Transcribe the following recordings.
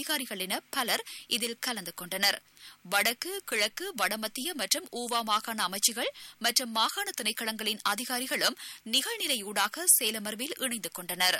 அதிகாரிகள் என பலர் இதில் கலந்து கொண்டனர் வடக்கு கிழக்கு வடமத்திய மற்றும் ஊவா மாகாண அமைச்சுகள் மற்றும் மாகாண திணைக்களங்களின் அதிகாரிகளும் நிகழ்நிலையூடாக சேலமர்வில் இணைந்து கொண்டனர்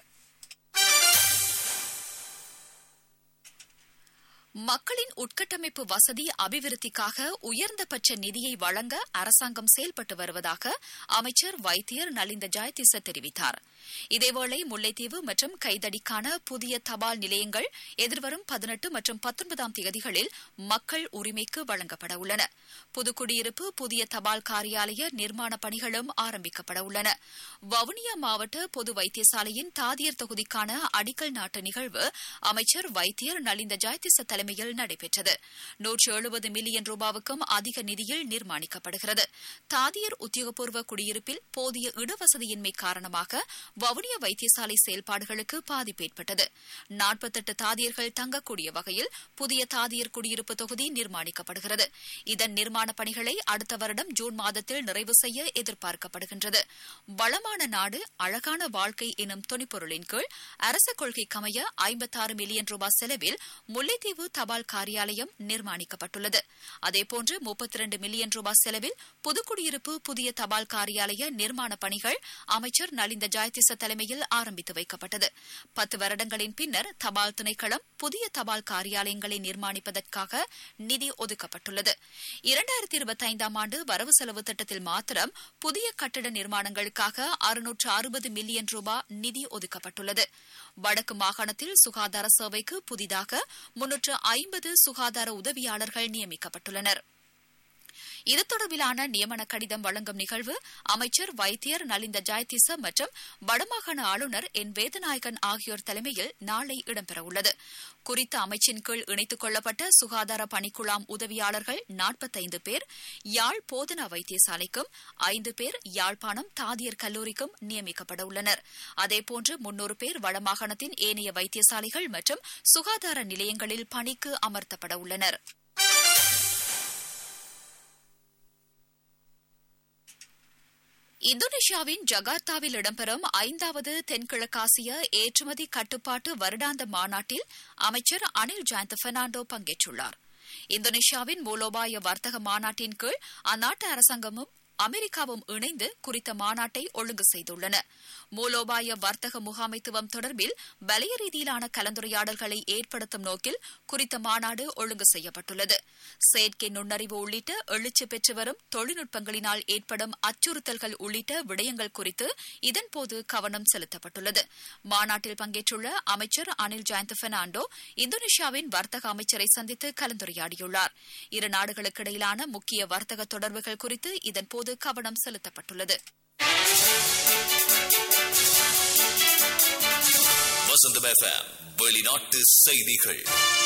மக்களின் உட்கட்டமைப்பு வசதி அபிவிருத்திக்காக உயர்ந்தபட்ச நிதியை வழங்க அரசாங்கம் செயல்பட்டு வருவதாக அமைச்சர் வைத்தியர் நலிந்த ஜாயதிச தெரிவித்தார் இதேவேளை முல்லைத்தீவு மற்றும் கைதடிக்கான புதிய தபால் நிலையங்கள் எதிர்வரும் பதினெட்டு மற்றும் பத்தொன்பதாம் தேதிகளில் மக்கள் உரிமைக்கு வழங்கப்பட உள்ளன புதுக்குடியிருப்பு புதிய தபால் காரியாலய நிர்மாண பணிகளும் ஆரம்பிக்கப்பட உள்ளன வவுனியா மாவட்ட பொது வைத்தியசாலையின் தாதியர் தொகுதிக்கான அடிக்கல் நாட்டு நிகழ்வு அமைச்சர் வைத்தியர் நலிந்த ஜாயதிச தலைமையில் நடைபெற்றது நூற்று எழுபது மில்லியன் ரூபாவுக்கும் அதிக நிதியில் நிர்மாணிக்கப்படுகிறது தாதியர் உத்தியோகபூர்வ குடியிருப்பில் போதிய இடவசதியின்மை காரணமாக வவுனியா வைத்தியசாலை செயல்பாடுகளுக்கு பாதிப்பு ஏற்பட்டது நாற்பத்தெட்டு தாதியர்கள் தங்கக்கூடிய வகையில் புதிய தாதியர் குடியிருப்பு தொகுதி நிர்மாணிக்கப்படுகிறது இதன் நிர்மாண பணிகளை அடுத்த வருடம் ஜூன் மாதத்தில் நிறைவு செய்ய எதிர்பார்க்கப்படுகின்றது வளமான நாடு அழகான வாழ்க்கை எனும் துணிப்பொருளின் கீழ் அரச கொள்கைக்கமைய ஐம்பத்தாறு மில்லியன் ரூபாய் செலவில் முல்லைத்தீவு தபால் காரியாலயம் நிர்மாணிக்கப்பட்டுள்ளது அதேபோன்று முப்பத்தி இரண்டு மில்லியன் ரூபாய் செலவில் புதுக்குடியிருப்பு புதிய தபால் காரியாலய நிர்மாண பணிகள் அமைச்சர் நலிந்த ஜாயதிச தலைமையில் ஆரம்பித்து வைக்கப்பட்டது பத்து வருடங்களின் பின்னர் தபால் திணைக்களம் புதிய தபால் காரியாலயங்களை நிர்மாணிப்பதற்காக நிதி ஒதுக்கப்பட்டுள்ளது இரண்டாயிரத்தி இருபத்தைந்தாம் ஆண்டு வரவு செலவு திட்டத்தில் மாத்திரம் புதிய கட்டிட நிர்மாணங்களுக்காக அறுநூற்று அறுபது மில்லியன் ரூபாய் நிதி ஒதுக்கப்பட்டுள்ளது வடக்கு மாகாணத்தில் சுகாதார சேவைக்கு புதிதாக முன்னூற்று ஐம்பது சுகாதார உதவியாளர்கள் நியமிக்கப்பட்டுள்ளனர் இது தொடர்பிலான நியமன கடிதம் வழங்கும் நிகழ்வு அமைச்சர் வைத்தியர் நலிந்த ஜாயதிச மற்றும் வடமாகாண ஆளுநர் என் வேதநாயகன் ஆகியோர் தலைமையில் நாளை இடம்பெறவுள்ளது குறித்த அமைச்சின் கீழ் இணைத்துக் கொள்ளப்பட்ட சுகாதார பணிக்குழாம் உதவியாளர்கள் நாற்பத்தைந்து பேர் யாழ் போதனா வைத்தியசாலைக்கும் ஐந்து பேர் யாழ்ப்பாணம் தாதியர் கல்லூரிக்கும் நியமிக்கப்பட உள்ளனர் அதேபோன்று முன்னூறு பேர் வடமாகாணத்தின் ஏனைய வைத்தியசாலைகள் மற்றும் சுகாதார நிலையங்களில் பணிக்கு அமர்த்தப்பட உள்ளனா் இந்தோனேஷியாவின் ஜகார்த்தாவில் இடம்பெறும் ஐந்தாவது தென்கிழக்காசிய ஏற்றுமதி கட்டுப்பாட்டு வருடாந்த மாநாட்டில் அமைச்சர் அனில் ஜயந்த் பெர்னாண்டோ பங்கேற்றுள்ளார் இந்தோனேஷியாவின் மூலோபாய வர்த்தக மாநாட்டின் கீழ் அந்நாட்டு அரசாங்கமும் அமெரிக்காவும் இணைந்து குறித்த மாநாட்டை ஒழுங்கு செய்துள்ளன மூலோபாய வர்த்தக முகாமைத்துவம் தொடர்பில் வலய ரீதியிலான கலந்துரையாடல்களை ஏற்படுத்தும் நோக்கில் குறித்த மாநாடு ஒழுங்கு செய்யப்பட்டுள்ளது செயற்கை நுண்ணறிவு உள்ளிட்ட எழுச்சி பெற்று வரும் தொழில்நுட்பங்களினால் ஏற்படும் அச்சுறுத்தல்கள் உள்ளிட்ட விடயங்கள் குறித்து இதன்போது கவனம் செலுத்தப்பட்டுள்ளது மாநாட்டில் பங்கேற்றுள்ள அமைச்சர் அனில் ஜயந்த் பெர்னாண்டோ இந்தோனேஷியாவின் வர்த்தக அமைச்சரை சந்தித்து கலந்துரையாடியுள்ளார் இரு நாடுகளுக்கிடையிலான முக்கிய வர்த்தக தொடர்புகள் குறித்து இதன்போது கவனம் செலுத்தப்பட்டுள்ளது வசந்தம் எஃப்எம் வெளிநாட்டு செய்திகள்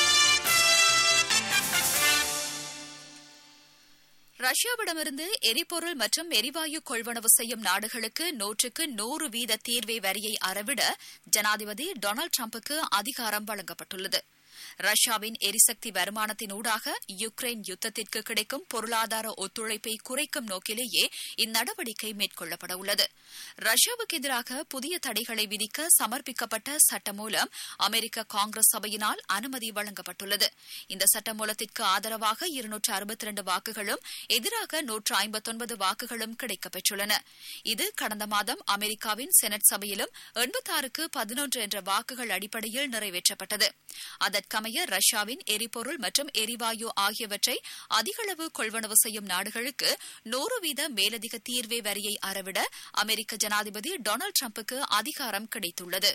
ரஷ்யாவிடமிருந்து எரிபொருள் மற்றும் எரிவாயு கொள்வனவு செய்யும் நாடுகளுக்கு நூற்றுக்கு நூறு வீத தீர்வை வரியை அறவிட ஜனாதிபதி டொனால்டு டிரம்புக்கு அதிகாரம் வழங்கப்பட்டுள்ளது ரஷ்யாவின் எரிசக்தி வருமானத்தின் ஊடாக யுக்ரைன் யுத்தத்திற்கு கிடைக்கும் பொருளாதார ஒத்துழைப்பை குறைக்கும் நோக்கிலேயே இந்நடவடிக்கை மேற்கொள்ளப்பட உள்ளது ரஷ்யாவுக்கு எதிராக புதிய தடைகளை விதிக்க சமர்ப்பிக்கப்பட்ட சட்டமூலம் அமெரிக்க காங்கிரஸ் சபையினால் அனுமதி வழங்கப்பட்டுள்ளது இந்த சட்டமூலத்திற்கு ஆதரவாக இருநூற்று அறுபத்தி இரண்டு வாக்குகளும் எதிராக நூற்று ஐம்பத்தொன்பது வாக்குகளும் கிடைக்கப்பெற்றுள்ளன இது கடந்த மாதம் அமெரிக்காவின் செனட் சபையிலும் எண்பத்தாறுக்கு பதினொன்று என்ற வாக்குகள் அடிப்படையில் நிறைவேற்றப்பட்டது அதற்கமைய ரஷ்யாவின் எரிபொருள் மற்றும் எரிவாயு ஆகியவற்றை அதிகளவு கொள்வனவு செய்யும் நாடுகளுக்கு நூறு வீத மேலதிக தீர்வே வரியை அறவிட அமெரிக்க ஜனாதிபதி டொனால்டு டிரம்புக்கு அதிகாரம் கிடைத்துள்ளது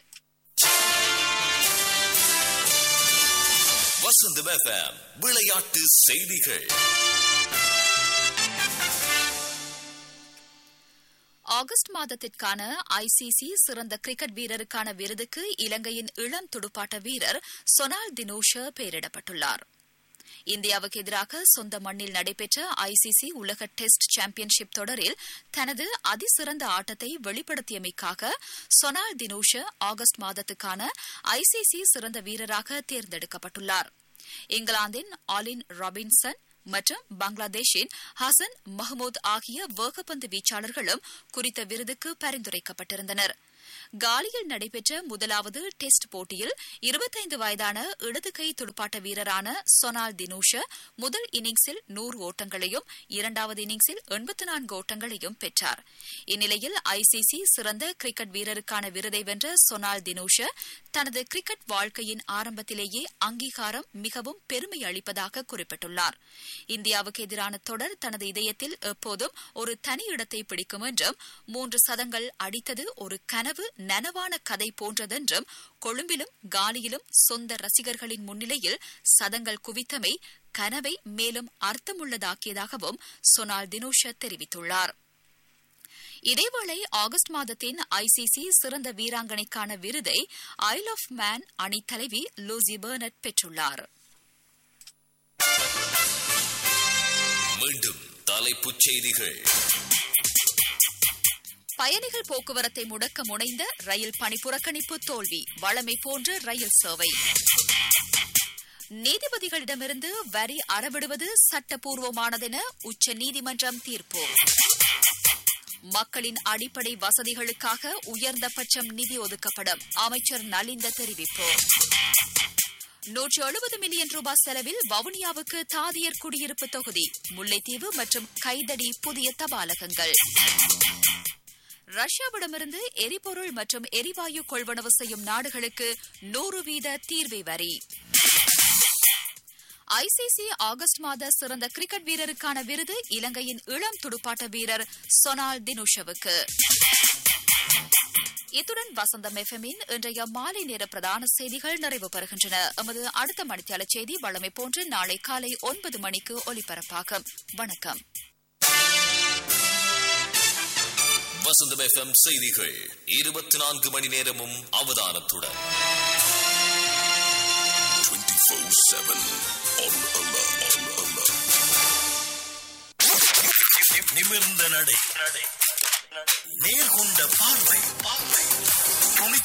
வசந்தம் எஃப்எம் விளையாட்டு செய்திகள் ஆகஸ்ட் மாதத்திற்கான ஐசிசி சிறந்த கிரிக்கெட் வீரருக்கான விருதுக்கு இலங்கையின் இளம் துடுப்பாட்ட வீரர் சொனால் தினோஷ பெயரிடப்பட்டுள்ளார் இந்தியாவுக்கு எதிராக சொந்த மண்ணில் நடைபெற்ற ஐசிசி உலக டெஸ்ட் சாம்பியன்ஷிப் தொடரில் தனது அதிசிறந்த ஆட்டத்தை வெளிப்படுத்தியமைக்காக சொனால் தினோஷ ஆகஸ்ட் மாதத்துக்கான ஐசிசி சிறந்த வீரராக தேர்ந்தெடுக்கப்பட்டுள்ளார் இங்கிலாந்தின் ஆலின் ராபின்சன் மற்றும் பங்களாதேஷின் ஹசன் மஹமூத் ஆகிய வேகப்பந்து வீச்சாளர்களும் குறித்த விருதுக்கு பரிந்துரைக்கப்பட்டிருந்தனர் காலியில் நடைபெற்ற முதலாவது டெஸ்ட் போட்டியில் இருபத்தைந்து வயதான இடது கை துடுப்பாட்ட வீரரான சொனால் தினூஷ முதல் இன்னிங்ஸில் நூறு ஓட்டங்களையும் இரண்டாவது இன்னிங்ஸில் எண்பத்து நான்கு ஓட்டங்களையும் பெற்றார் இந்நிலையில் ஐசிசி சிறந்த கிரிக்கெட் வீரருக்கான விருதை வென்ற சொனால் தினூஷ தனது கிரிக்கெட் வாழ்க்கையின் ஆரம்பத்திலேயே அங்கீகாரம் மிகவும் பெருமை அளிப்பதாக குறிப்பிட்டுள்ளார் இந்தியாவுக்கு எதிரான தொடர் தனது இதயத்தில் எப்போதும் ஒரு தனி இடத்தை பிடிக்கும் என்றும் மூன்று சதங்கள் அடித்தது ஒரு கனவு நனவான கதை போன்றதென்றும் கொழும்பிலும் காலியிலும் சொந்த ரசிகர்களின் முன்னிலையில் சதங்கள் குவித்தமை கனவை மேலும் அர்த்தமுள்ளதாக்கியதாகவும் சொனால் தினோஷ தெரிவித்துள்ளார் இதேவேளை ஆகஸ்ட் மாதத்தின் ஐசிசி சிறந்த வீராங்கனைக்கான விருதை ஐல் ஆஃப் மேன் அணித் தலைவி லூசி பெர்னட் பெற்றுள்ளார் மீண்டும் தலைப்புச் செய்திகள் பயணிகள் போக்குவரத்தை முடக்க முனைந்த ரயில் பணி புறக்கணிப்பு தோல்வி வழமை போன்ற ரயில் சேவை நீதிபதிகளிடமிருந்து வரி அறவிடுவது சட்டப்பூர்வமானதென உச்ச நீதிமன்றம் தீர்ப்பு மக்களின் அடிப்படை வசதிகளுக்காக உயர்ந்தபட்சம் நிதி ஒதுக்கப்படும் அமைச்சர் நலிந்த தெரிவிப்பு நூற்று எழுபது மில்லியன் ரூபாய் செலவில் வவுனியாவுக்கு தாதியர் குடியிருப்பு தொகுதி முல்லைத்தீவு மற்றும் கைதடி புதிய தபாலகங்கள் ரஷ்யாவிடமிருந்து எரிபொருள் மற்றும் எரிவாயு கொள்வனவு செய்யும் நாடுகளுக்கு நூறு வீத தீர்வை வரி ஐசிசி ஆகஸ்ட் மாத சிறந்த கிரிக்கெட் வீரருக்கான விருது இலங்கையின் இளம் துடுப்பாட்ட வீரர் சொனால் தினுஷவுக்கு இத்துடன் வசந்தம் எஃப்எம்மின் இன்றைய மாலை நேர பிரதான செய்திகள் நிறைவு பெறுகின்றன எமது அடுத்த மணித்தியால செய்தி வழமை போன்று நாளை காலை ஒன்பது மணிக்கு ஒலிபரப்பாகும் வணக்கம் வசந்தம் எஃப்எம் செய்திகள் இருபத்தி நான்கு மணி நேரமும் அவதானத்துடன் நிமிர்ந்த நடை நேர்கொண்ட பார்வை பார்வை துணி